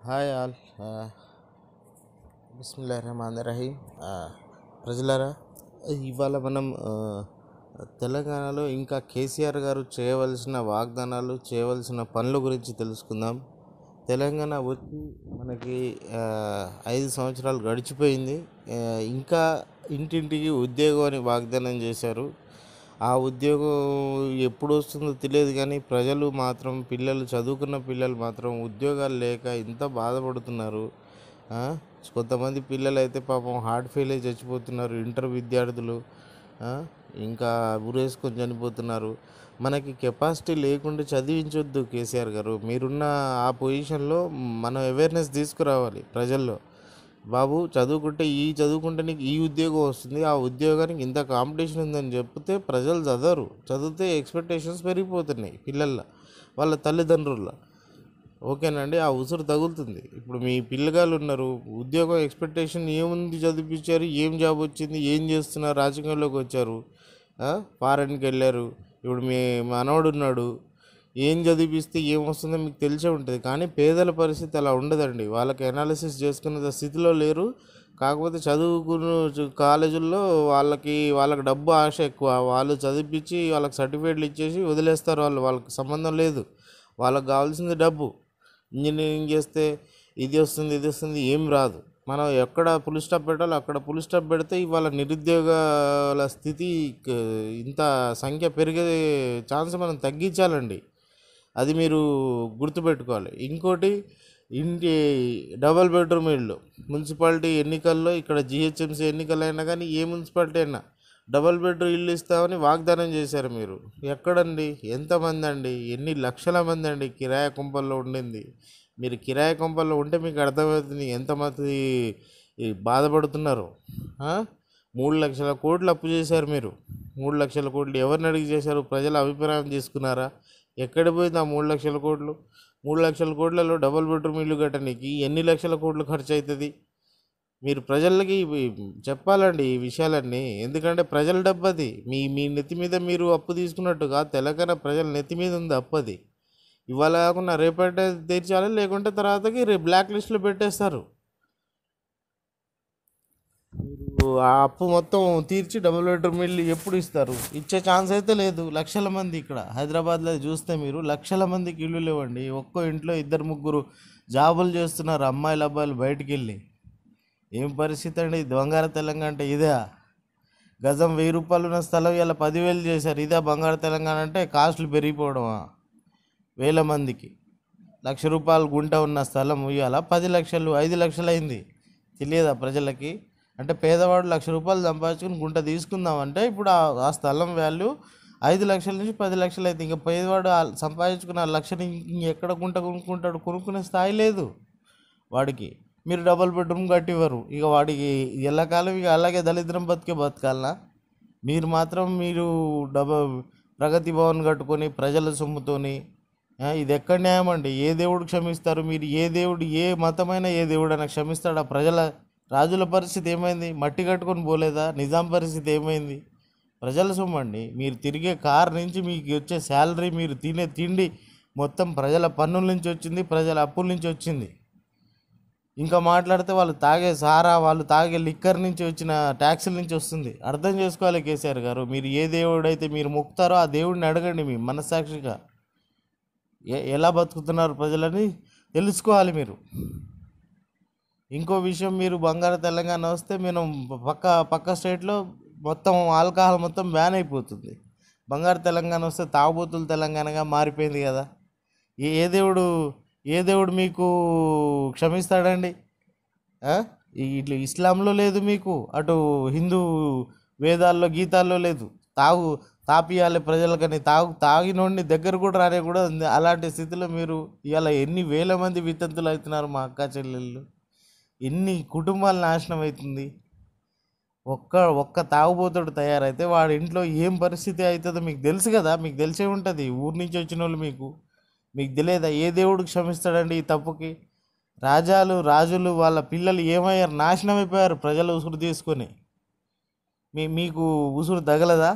Hi all బిస్మిల్లా రహమాన్ రహీం ప్రజలారా ఇవాళ మనం ఆ, తెలంగాణలో ఇంకా కేసీఆర్ గారు చేయవలసిన వాగ్దానాలు చేయవలసిన పనుల గురించి తెలుసుకుందాం తెలంగాణ వచ్చి మనకి ఆ, ఐదు సంవత్సరాలు గడిచిపోయింది ఆ, ఇంకా ఇంటింటికి ఉద్యోగం అని వాగ్దానం చేశారు ఆ ఉద్యోగం ఎప్పుడు వస్తుందో తెలియదు కానీ ప్రజలు మాత్రం పిల్లలు చదువుకున్న పిల్లలు మాత్రం ఉద్యోగాలు లేక ఇంత బాధపడుతున్నారు ఆ? కొంతమంది పిల్లలు అయితే పాపం హార్ట్ ఫెయిల్ అయి చచ్చిపోతున్నారు ఇంటర్ విద్యార్థులు ఆ? ఇంకా ఉరేసుకొని చనిపోతున్నారు మనకి కెపాసిటీ లేకుండా చదివించొద్దు కేసీఆర్ గారు మీరున్న ఆ పొజిషన్లో మనం అవేర్నెస్ తీసుకురావాలి ప్రజల్లో బాబు చదువుకుంటే ఈ చదువుకుంటే నీకు ఈ ఉద్యోగం వస్తుంది ఆ ఉద్యోగానికి ఇంత కాంపిటీషన్ ఉందని చెప్తే ప్రజలు చదవరు చదివితే ఎక్స్పెక్టేషన్స్ పెరిగిపోతున్నాయి పిల్లల వాళ్ళ తల్లిదండ్రుల ఓకేనండి ఆ ఉసురు తగులుతుంది ఇప్పుడు మీ పిల్లగాళ్ళు ఉన్నారు ఉద్యోగం ఎక్స్పెక్టేషన్ ఏముంది చదివించారు ఏం జాబ్ వచ్చింది ఏం చేస్తున్నారు రాజకీయంలోకి వచ్చారు ఫారెన్కి వెళ్ళారు ఇప్పుడు మీ మనవడు ఉన్నాడు ఏం చదివిస్తే ఏమొస్తుందో మీకు తెలిసే ఉంటుంది కానీ పేదల పరిస్థితి అలా ఉండదండి వాళ్ళకి అనాలిసిస్ చేసుకునే స్థితిలో లేరు కాకపోతే చదువుకున్న చు- కాలేజీల్లో వాళ్ళకి వాళ్ళకి డబ్బు ఆశ ఎక్కువ వాళ్ళు చదివించి వాళ్ళకి సర్టిఫికేట్లు ఇచ్చేసి వదిలేస్తారు వాళ్ళు వాళ్ళకి సంబంధం లేదు వాళ్ళకి కావాల్సింది డబ్బు ఇంజనీరింగ్ చేస్తే ఇది వస్తుంది ఇది వస్తుంది ఏం రాదు మనం ఎక్కడ పులి స్టాప్ పెట్టాలో అక్కడ పులి స్టాప్ పెడితే ఇవాళ నిరుద్యోగాల స్థితి క- ఇంత సంఖ్య పెరిగే ఛాన్స్ మనం తగ్గించాలండి అది మీరు గుర్తుపెట్టుకోవాలి ఇంకోటి ఇంటి డబల్ బెడ్రూమ్ ఇళ్ళు మున్సిపాలిటీ ఎన్నికల్లో ఇక్కడ జిహెచ్ఎంసీ ఎన్నికలు అయినా కానీ ఏ మున్సిపాలిటీ అయినా డబల్ బెడ్రూమ్ ఇల్లు ఇస్తామని వాగ్దానం చేశారు మీరు ఎక్కడండి ఎంతమంది అండి ఎన్ని లక్షల మంది అండి కిరాయ కుంపల్లో ఉండింది మీరు కిరాయ కొంపల్లో ఉంటే మీకు అర్థమవుతుంది ఎంతమంది ఈ బాధపడుతున్నారు ఆ? మూడు లక్షల కోట్లు అప్పు చేశారు మీరు మూడు లక్షల కోట్లు ఎవరిని అడిగి చేశారు ప్రజల అభిప్రాయం తీసుకున్నారా ఎక్కడ పోయింది ఆ మూడు లక్షల కోట్లు మూడు లక్షల కోట్లలో డబుల్ బెడ్రూమ్ ఇల్లు కట్టడానికి ఎన్ని లక్షల కోట్లు ఖర్చు అవుతుంది మీరు ప్రజలకి ఇవి చెప్పాలండి ఈ విషయాలన్నీ ఎందుకంటే ప్రజల డబ్బు అది మీ మీ నెత్తి మీద మీరు అప్పు తీసుకున్నట్టుగా తెలంగాణ ప్రజల నెత్తి మీద ఉంది అప్పు అది ఇవాళ కాకుండా రేపటి తీర్చాలి లేకుంటే తర్వాతకి రేపు బ్లాక్ లిస్ట్లో పెట్టేస్తారు మీరు ఆ అప్పు మొత్తం తీర్చి డబుల్ బెడ్రూమ్ ఇల్లు ఎప్పుడు ఇస్తారు ఇచ్చే ఛాన్స్ అయితే లేదు లక్షల మంది ఇక్కడ హైదరాబాద్లో చూస్తే మీరు లక్షల మందికి ఇల్లు లేవండి ఒక్కో ఇంట్లో ఇద్దరు ముగ్గురు జాబులు చేస్తున్నారు అమ్మాయిలు అబ్బాయిలు బయటికి వెళ్ళి ఏం పరిస్థితి అండి బంగారు తెలంగాణ అంటే ఇదే గజం వెయ్యి రూపాయలు ఉన్న స్థలం ఇలా పదివేలు చేశారు ఇదే బంగారు తెలంగాణ అంటే కాస్ట్లు పెరిగిపోవడమా వేల మందికి లక్ష రూపాయలు గుంట ఉన్న స్థలం ఇవాళ పది లక్షలు ఐదు లక్షలు అయింది తెలియదా ప్రజలకి అంటే పేదవాడు లక్ష రూపాయలు సంపాదించుకుని గుంట తీసుకుందామంటే ఇప్పుడు ఆ ఆ స్థలం వాల్యూ ఐదు లక్షల నుంచి పది లక్షలు అయితే ఇంకా పేదవాడు ఆ సంపాదించుకున్న ఆ లక్షని ఇంకెక్కడ గుంట కొనుక్కుంటాడు కొనుక్కునే స్థాయి లేదు వాడికి మీరు డబుల్ బెడ్రూమ్ కట్టివ్వరు ఇక వాడికి ఎల్లకాలం ఇక అలాగే దళిద్రం బతికే బతకాలనా మీరు మాత్రం మీరు డబల్ ప్రగతి భవన్ కట్టుకొని ప్రజల సొమ్ముతోని ఆ, ఇది ఎక్కడ న్యాయం అండి ఏ దేవుడు క్షమిస్తారు మీరు ఏ దేవుడు ఏ మతమైనా ఏ దేవుడు అయినా క్షమిస్తాడా ప్రజల రాజుల పరిస్థితి ఏమైంది మట్టి కట్టుకొని పోలేదా నిజాం పరిస్థితి ఏమైంది ప్రజల సొమ్ము అండి మీరు తిరిగే కార్ నుంచి మీకు వచ్చే శాలరీ మీరు తినే తిండి మొత్తం ప్రజల పన్నుల నుంచి వచ్చింది ప్రజల అప్పుల నుంచి వచ్చింది ఇంకా మాట్లాడితే వాళ్ళు తాగే సారా వాళ్ళు తాగే లిక్కర్ నుంచి వచ్చిన ట్యాక్సుల నుంచి వస్తుంది అర్థం చేసుకోవాలి కేసీఆర్ గారు మీరు ఏ దేవుడైతే మీరు మొక్కుతారో ఆ దేవుడిని అడగండి మీ మనస్సాక్షిగా ఎ ఎలా బతుకుతున్నారు ప్రజలని తెలుసుకోవాలి మీరు ఇంకో విషయం మీరు బంగారు తెలంగాణ వస్తే మేము పక్క పక్క స్టేట్లో మొత్తం ఆల్కహాల్ మొత్తం బ్యాన్ అయిపోతుంది బంగారు తెలంగాణ వస్తే తాగుబోతుల తెలంగాణగా మారిపోయింది కదా ఏ ఏ దేవుడు ఏ దేవుడు మీకు క్షమిస్తాడండి ఆ? ఈ- ఇట్లా ఇస్లాంలో లేదు మీకు అటు హిందూ వేదాల్లో గీతాల్లో లేదు తాగు తాపియాలి ప్రజలకని తాగు తాగినోడిని దగ్గర కూడా రానే కూడా ఉంది. అలాంటి స్థితిలో మీరు ఇవాళ ఎన్ని వేల మంది వితంతులు అవుతున్నారు మా అక్క చెల్లెళ్ళు ఎన్ని కుటుంబాలు నాశనం అవుతుంది ఒక్క ఒక్క తాగుబోతుడు తయారైతే వాడి ఇంట్లో ఏం పరిస్థితి అవుతుందో మీకు తెలుసు కదా మీకు తెలిసే ఉంటుంది ఊరి నుంచి వచ్చిన వాళ్ళు మీకు మీకు తెలియదా ఏ దేవుడు క్షమిస్తాడండి ఈ తప్పుకి రాజాలు రాజులు వాళ్ళ పిల్లలు ఏమయ్యారు నాశనం అయిపోయారు ప్రజలు ఉసురు తీసుకొని మీ మీకు ఉసురు తగలదా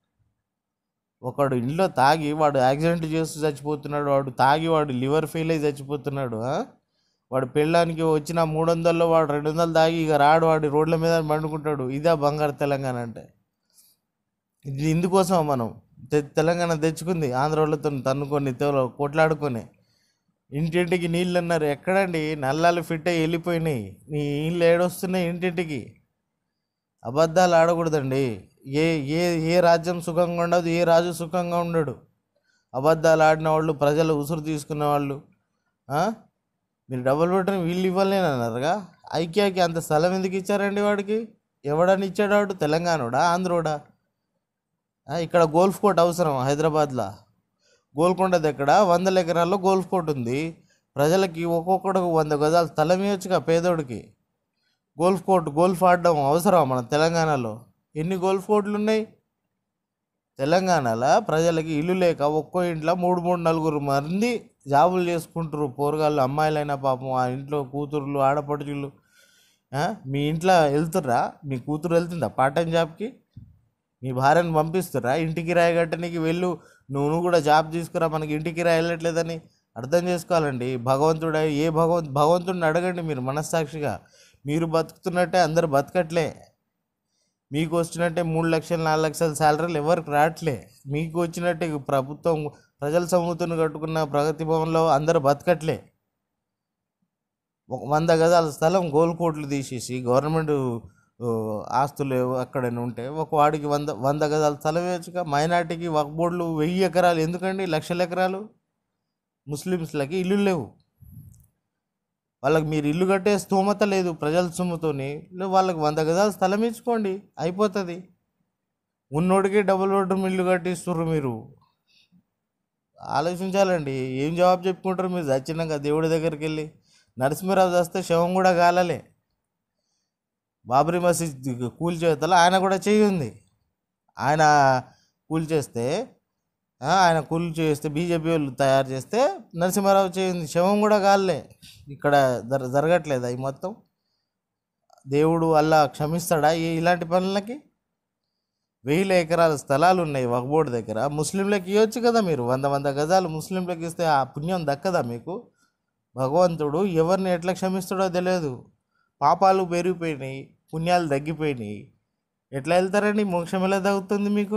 ఒకడు ఇంట్లో తాగి వాడు యాక్సిడెంట్ చేస్తూ చచ్చిపోతున్నాడు వాడు తాగి వాడు లివర్ ఫెయిల్ అయి చచ్చిపోతున్నాడు ఆ? వాడు పెళ్ళానికి వచ్చిన మూడు వందల్లో వాడు రెండు వందలు దాగి ఇక రాడు వాడి రోడ్ల మీద పండుకుంటాడు ఇదే బంగారు తెలంగాణ అంటే ఇది ఇందుకోసం మనం తె- తెలంగాణ తెచ్చుకుంది ఆంధ్ర వాళ్ళతో తన్నుకొని తె- కొట్లాడుకొని ఇంటింటికి నీళ్ళు అన్నారు ఎక్కడండి నల్లాలు ఫిట్ అయ్యి వెళ్ళిపోయినాయి నీ నీళ్ళు ఏడొస్తున్నాయి ఇంటింటికి అబద్ధాలు ఆడకూడదండి ఏ ఏ ఏ రాజ్యం సుఖంగా ఉండదు ఏ రాజు సుఖంగా ఉండడు అబద్ధాలు ఆడిన వాళ్ళు ప్రజలు ఉసురు తీసుకునే వాళ్ళు ఆ? మీరు డబుల్ బెడ్రూమ్ వీళ్ళు ఇవ్వలేని అన్నారుగా ఐక్యాకి అంత స్థలం ఎందుకు ఇచ్చారండి వాడికి ఎవడని ఇచ్చాడు వాడు తెలంగాణోడా ఆంధ్రోడా ఆ, ఇక్కడ గోల్ఫ్ కోర్ట్ అవసరం హైదరాబాద్లో గోల్కొండ దగ్గర వందల ఎకరాల్లో గోల్ఫ్ కోర్ట్ ఉంది ప్రజలకి ఒక్కొక్కడు వంద గజాలు స్థలం ఇవ్వచ్చుగా పేదోడికి గోల్ఫ్ కోర్ట్ గోల్ఫ్ ఆడడం అవసరం మన తెలంగాణలో ఎన్ని గోల్ఫ్ కోర్టులు ఉన్నాయి తెలంగాణలో ప్రజలకి ఇల్లు లేక ఒక్కో ఇంట్లో మూడు మూడు నలుగురు మంది జాబులు చేసుకుంటారు పోరగాళ్ళు అమ్మాయిలైనా పాపం ఆ ఇంట్లో కూతుర్లు ఆడపడుచులు ఆ? మీ ఇంట్లో వెళ్తుర్రా మీ కూతురు వెళ్తుందా పార్ట్ టైం జాబ్కి మీ భార్యను పంపిస్తురా ఇంటికి రాయి కట్టనికి వెళ్ళు నువ్వు నువ్వు కూడా జాబ్ తీసుకురా మనకి ఇంటికి రాయి వెళ్ళట్లేదని అర్థం చేసుకోవాలండి భగవంతుడు ఏ భగవంత్ భగవంతుడిని అడగండి మీరు మనస్సాక్షిగా మీరు బతుకుతున్నట్టే అందరు బతకట్లే మీకు వచ్చినట్టే మూడు లక్షలు నాలుగు లక్షల శాలరీలు ఎవరికి రావట్లే మీకు వచ్చినట్టే ప్రభుత్వం ప్రజల సొమ్ముతుని కట్టుకున్న ప్రగతి భవన్లో అందరు బతకట్లే ఒక వంద గజాల స్థలం గోల్కోట్లు తీసేసి గవర్నమెంట్ ఆ, ఆస్తులు ఏవో అక్కడైనా ఉంటే ఒక వాడికి వంద వంద గజాల స్థలం వేయచ్చుగా మైనార్టీకి ఒక బోర్డులు వెయ్యి ఎకరాలు ఎందుకండి లక్షల ఎకరాలు ముస్లిమ్స్లకి ఇల్లు లేవు వాళ్ళకి మీరు ఇల్లు కట్టే స్తోమత లేదు ప్రజల సొమ్ముతోని లే- వాళ్ళకి వంద గజాల స్థలం ఇచ్చుకోండి అయిపోతుంది ఉన్నోడికి డబుల్ బెడ్రూమ్ ఇల్లు కట్టిస్తుర్రు మీరు ఆలోచించాలండి ఏం జవాబు చెప్పుకుంటారు మీరు చచ్చినాక దేవుడి దగ్గరికి వెళ్ళి నరసింహరావు చేస్తే శవం కూడా కాలలే బాబరీ మసీద్ కూల్ చేతలో ఆయన కూడా చెయ్యి ఉంది ఆయన కూల్ చేస్తే ఆ, ఆయన కూల్ చేస్తే బీజేపీ వాళ్ళు తయారు చేస్తే నరసింహారావు చేయింది శవం కూడా కాలే ఇక్కడ జర జరగట్లేదు అవి మొత్తం దేవుడు అల్లా క్షమిస్తాడా ఈ- ఇలాంటి పనులకి వేల ఎకరాల స్థలాలు ఉన్నాయి వక్బోర్డు దగ్గర ముస్లింలకు ఇవ్వచ్చు కదా మీరు వంద వంద గజాలు ముస్లింలకు ఇస్తే ఆ పుణ్యం దక్కదా మీకు భగవంతుడు ఎవరిని ఎట్లా క్షమిస్తాడో తెలియదు పాపాలు పెరిగిపోయినాయి పుణ్యాలు తగ్గిపోయినాయి ఎట్లా వెళ్తారండి మోక్షం ఎలా తగ్గుతుంది మీకు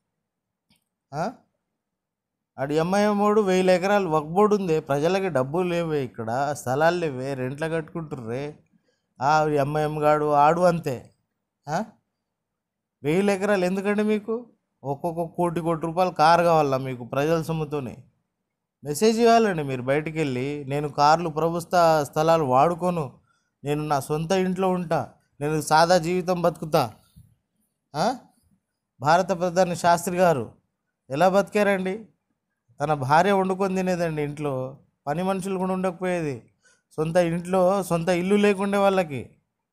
ఆ? ఆడు ఎంఐఎమ్మోడు వేల ఎకరాలు వక్బోర్డు ఉంది ప్రజలకి డబ్బులు లేవే ఇక్కడ స్థలాలు లేవే రెంట్లు కట్టుకుంటుర్రే ఆ ఎంఐఎం గాడు ఆడు అంతే ఆ? వేల ఎకరాలు ఎందుకండి మీకు ఒక్కొక్క కోటి కోటి రూపాయలు కారు కావాలా మీకు ప్రజల సొమ్ముతోనే మెసేజ్ ఇవ్వాలండి మీరు బయటికి వెళ్ళి నేను కార్లు ప్రభుత్వ స్థలాలు వాడుకోను నేను నా సొంత ఇంట్లో ఉంటా నేను సాదా జీవితం బతుకుతా ఆ? భారత ప్రధాని శాస్త్రి గారు ఎలా బతికారండి తన భార్య వండుకొని తినేదండి ఇంట్లో పని మనుషులు కూడా ఉండకపోయేది సొంత ఇంట్లో సొంత ఇల్లు లేకుండే వాళ్ళకి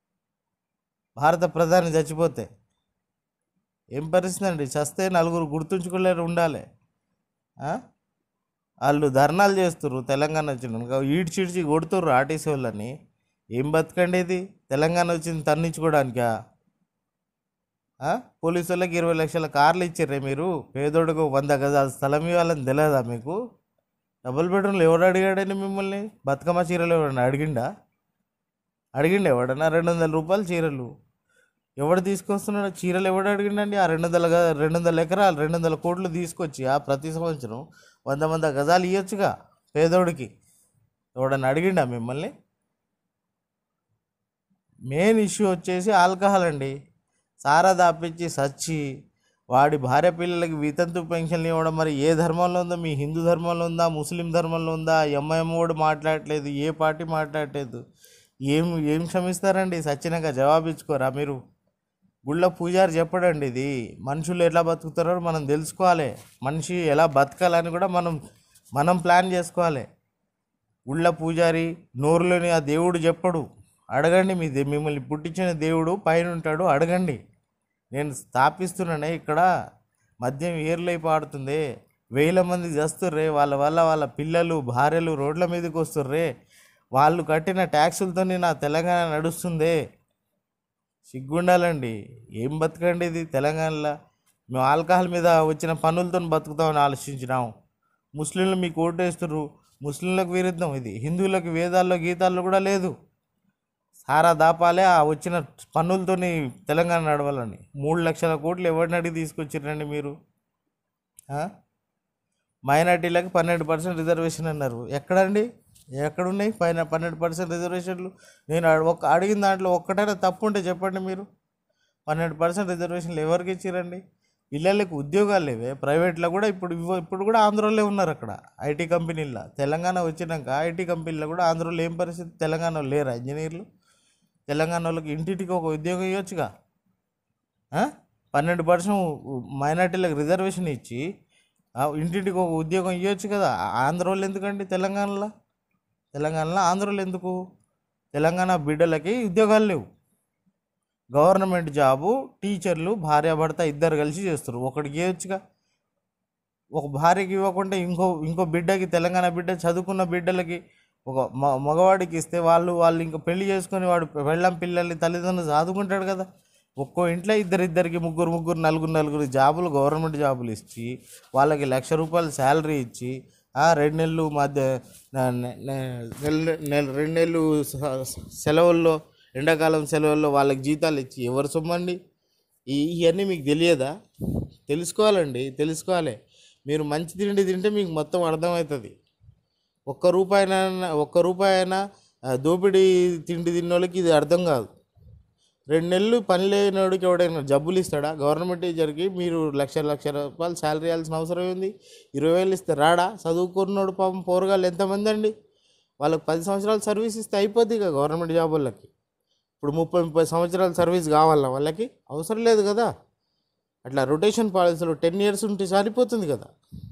భారత ప్రధాని చచ్చిపోతే ఏం పరిస్థితి అండి చస్తే నలుగురు గుర్తుంచుకోలేరు ఉండాలి ఆ? వాళ్ళు ధర్నాలు చేస్తుర్రు తెలంగాణ వచ్చిన ఈడ్చిడ్చి కొడుతుర్రు ఆర్టీసీ వాళ్ళని ఏం బతకండి ఇది తెలంగాణ వచ్చింది తన్నించుకోవడానికా ఆ? పోలీసు వాళ్ళకి ఇరవై లక్షల కార్లు ఇచ్చిర్రే మీరు పేదోడుకు వంద గజాల స్థలం ఇవ్వాలని తెలియదా మీకు డబుల్ బెడ్రూమ్లు ఎవడు అడిగాడండి మిమ్మల్ని బతుకమ్మ చీరలు ఎవడన్నా అడిగిండా అడిగిండు ఎవడన్నా రెండు వందల రూపాయలు చీరలు ఎవడు తీసుకొస్తున్నాడు చీరలు ఎవడు అడిగిండండి ఆ రెండు వందల గ- రెండు వందల ఎకరాలు రెండు వందల కోట్లు తీసుకొచ్చి ఆ ప్రతి సంవత్సరం వంద వంద గజాలు ఇవ్వచ్చుగా పేదోడికి ఎవడన్నా అడిగిండా మిమ్మల్ని మెయిన్ ఇష్యూ వచ్చేసి ఆల్కహాల్ అండి సారా దాపించి సచ్చి వాడి భార్య పిల్లలకి వితంతు పెన్షన్లు ఇవ్వడం మరి ఏ ధర్మంలో ఉందో మీ హిందూ ధర్మంలో ఉందా ముస్లిం ధర్మంలో ఉందా ఎంఐఎం కూడా మాట్లాడట్లేదు ఏ పార్టీ మాట్లాడట్లేదు ఏం ఏం క్షమిస్తారండి సచ్చినాక జవాబు ఇచ్చుకోరా మీరు గుళ్ళ పూజారి చెప్పడండి ఇది మనుషులు ఎట్లా బతుకుతారో మనం తెలుసుకోవాలి మనిషి ఎలా బతకాలని కూడా మనం మనం ప్లాన్ చేసుకోవాలి గుళ్ళ పూజారి నోరులోని ఆ దేవుడు చెప్పడు అడగండి మీ దే- మిమ్మల్ని పుట్టించిన దేవుడు పైన ఉంటాడు అడగండి నేను స్థాపిస్తున్నానే ఇక్కడ మద్యం ఏర్లై పాడుతుంది వేల మంది చేస్తుర్రే వాళ్ళ వల్ల వాళ్ళ పిల్లలు భార్యలు రోడ్ల మీదకి వస్తుర్రే వాళ్ళు కట్టిన ట్యాక్సులతో నా తెలంగాణ నడుస్తుంది సిగ్గుండాలండి ఏం బతకండి ఇది తెలంగాణలో మేము ఆల్కహాల్ మీద వచ్చిన పన్నులతో బతుకుతామని ఆలోచించినాం ముస్లింలు మీకు ఓటేస్తున్నారు ముస్లింలకు విరుద్ధం ఇది హిందువులకు వేదాల్లో గీతాల్లో కూడా లేదు సారా దాపాలే ఆ వచ్చిన పన్నులతోని తెలంగాణ నడవాలని మూడు లక్షల కోట్లు ఎవరిని అడిగి తీసుకొచ్చిరండి మీరు ఆ? మైనార్టీలకు పన్నెండు పర్సెంట్ రిజర్వేషన్ అన్నారు ఎక్కడండి ఎక్కడున్నాయి పైన పన్నెండు పర్సెంట్ రిజర్వేషన్లు నేను అడ- ఒక్క అడిగిన దాంట్లో ఒక్కటైనా తప్పు ఉంటే చెప్పండి మీరు పన్నెండు పర్సెంట్ రిజర్వేషన్లు ఎవరికి ఇచ్చిరండి పిల్లలకు ఉద్యోగాలు లేవే ప్రైవేట్లో కూడా ఇప్పుడు ఇవ్వ- ఇప్పుడు కూడా ఆంధ్రలో ఉన్నారు అక్కడ ఐటీ కంపెనీల్లో తెలంగాణ వచ్చినాక ఐటీ కంపెనీలో కూడా ఆంధ్రలో ఏం పరిస్థితి తెలంగాణలో లేరా ఇంజనీర్లు తెలంగాణ వాళ్ళకి ఇంటింటికి ఒక ఉద్యోగం ఇవ్వచ్చుగా ఆ? పన్నెండు పర్సెంట్ మైనార్టీలకు రిజర్వేషన్ ఇచ్చి ఆ ఇంటింటికి ఒక ఉద్యోగం ఇవ్వచ్చు కదా ఆ- ఆంధ్ర వాళ్ళు ఎందుకండి తెలంగాణలో తెలంగాణలో ఆంధ్రలో ఎందుకు తెలంగాణ బిడ్డలకి ఉద్యోగాలు లేవు గవర్నమెంట్ జాబు టీచర్లు భార్యాభర్త ఇద్దరు కలిసి చేస్తారు ఒకటికి ఇవ్వచ్చుగా ఒక భార్యకి ఇవ్వకుంటే ఇంకో ఇంకో బిడ్డకి తెలంగాణ బిడ్డ చదువుకున్న బిడ్డలకి ఒక మ మగవాడికి ఇస్తే వాళ్ళు వాళ్ళు ఇంకా పెళ్లి చేసుకొని వాడు వెళ్ళం పిల్లల్ని తల్లిదండ్రులు చదువుకుంటాడు కదా ఒక్కో ఇంట్లో ఇద్దరు ఇద్దరికి ముగ్గురు ముగ్గురు నలుగురు నలుగురు జాబులు గవర్నమెంట్ జాబులు ఇచ్చి వాళ్ళకి లక్ష రూపాయలు శాలరీ ఇచ్చి ఆ రెండు నెలలు మధ్య న- న- న- నెల నెల రెండు నెలలు స- సెలవుల్లో ఎండాకాలం సెలవుల్లో వాళ్ళకి జీతాలు ఇచ్చి ఎవరు సొమ్మండి ఈ ఇవన్నీ మీకు తెలియదా తెలుసుకోవాలండి తెలుసుకోవాలి మీరు మంచి తిండి తింటే మీకు మొత్తం అర్థమవుతుంది ఒక్క రూపాయినా ఒక్క రూపాయి అయినా ఆ, దోపిడీ తిండి తిన్నోళ్ళకి ఇది అర్థం కాదు రెండు నెలలు పని లేనివాడికి ఎవడైనా జబ్బులు ఇస్తాడా గవర్నమెంట్ టీచర్కి మీరు లక్ష లక్ష రూపాయలు శాలరీ ఇవ్వాల్సిన అవసరం ఏంది ఇరవై వేలు ఇస్తే రాడా చదువుకున్నోడు పాపం పోరగాళ్ళు ఎంతమంది అండి వాళ్ళకి పది సంవత్సరాలు సర్వీస్ ఇస్తే అయిపోద్ది ఇక గవర్నమెంట్ జాబ్ వాళ్ళకి ఇప్పుడు ముప్పై ముప్పై సంవత్సరాల సర్వీస్ కావాలా వాళ్ళకి అవసరం లేదు కదా అట్లా రొటేషన్ పాలసీలో టెన్ ఇయర్స్ ఉంటే సరిపోతుంది కదా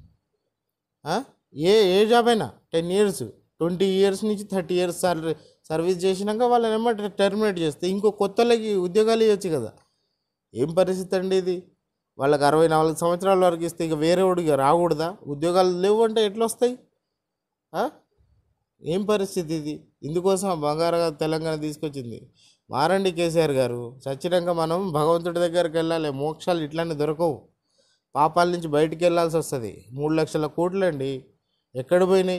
ఆ? ఏ ఏ జాబ్ అయినా టెన్ ఇయర్స్ ట్వంటీ ఇయర్స్ నుంచి థర్టీ ఇయర్స్ సాలరీ సర్వీస్ చేసినాక వాళ్ళని ఏమంటే టెర్మినేట్ చేస్తే ఇంకో కొత్తలకి ఉద్యోగాలు ఇవ్వచ్చు కదా ఏం పరిస్థితి అండి ఇది వాళ్ళకి అరవై నాలుగు సంవత్సరాల వరకు ఇస్తే ఇక వేరే వాడికి రాకూడదా ఉద్యోగాలు లేవు అంటే ఎట్లా వస్తాయి ఆ? ఏం పరిస్థితి ఇది ఇందుకోసం ఆ బంగారు తెలంగాణ తీసుకొచ్చింది మారండి కేసీఆర్ గారు చచ్చినాక మనం భగవంతుడి దగ్గరికి వెళ్ళాలి మోక్షాలు ఇట్లానే దొరకవు పాపాల నుంచి బయటికి వెళ్ళాల్సి వస్తుంది మూడు లక్షల కోట్లు అండి ఎక్కడ పోయినాయి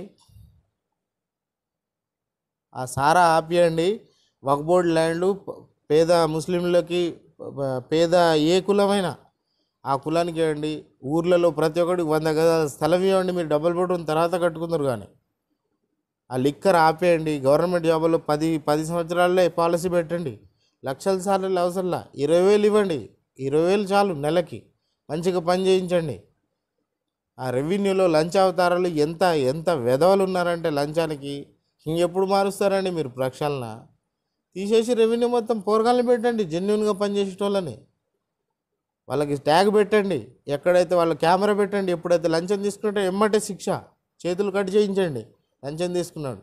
ఆ సారా ఆపియండి వక్బోర్డ్ ల్యాండ్ పేద ముస్లింలకి ప- పేద ఏ కులమైనా ఆ కులానికి ఇవ్వండి ఊర్లలో ప్రతి ఒక్కడికి వంద గదాల స్థలం ఇవ్వండి మీరు డబుల్ బెడ్రూమ్ తర్వాత కట్టుకుందరు కానీ ఆ లిక్కర్ ఆపేయండి గవర్నమెంట్ జాబుల్లో పది పది సంవత్సరాల్లో పాలసీ పెట్టండి లక్షల సార్లు అవసరంలా ఇరవై వేలు ఇవ్వండి ఇరవై వేలు చాలు నెలకి మంచిగా పని చేయించండి ఆ రెవెన్యూలో లంచ్ అవతారాలు ఎంత ఎంత వెధవలు ఉన్నారంటే లంచానికి ఇంకెప్పుడు మారుస్తారండి మీరు ప్రక్షాళన తీసేసి రెవెన్యూ మొత్తం పోరగాళ్ళని పెట్టండి జెన్యున్గా పనిచేసేటోళ్ళని వాళ్ళకి ట్యాగ్ పెట్టండి ఎక్కడైతే వాళ్ళ కెమెరా పెట్టండి ఎప్పుడైతే లంచం తీసుకుంటే ఎమ్మటే శిక్ష చేతులు కట్ చేయించండి లంచం తీసుకున్నాడు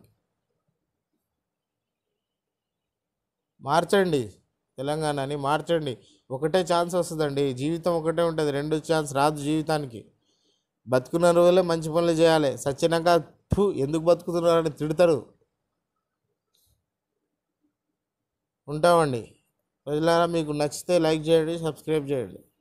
మార్చండి తెలంగాణని మార్చండి ఒకటే ఛాన్స్ వస్తుందండి జీవితం ఒకటే ఉంటుంది రెండు ఛాన్స్ రాదు జీవితానికి బతుకున్న రోజులే మంచి పనులు చేయాలి సచ్చినాక ఫు ఎందుకు బతుకుతున్నారని తిడతారు ఉంటామండి ప్రజలారా మీకు నచ్చితే లైక్ చేయండి సబ్స్క్రైబ్ చేయండి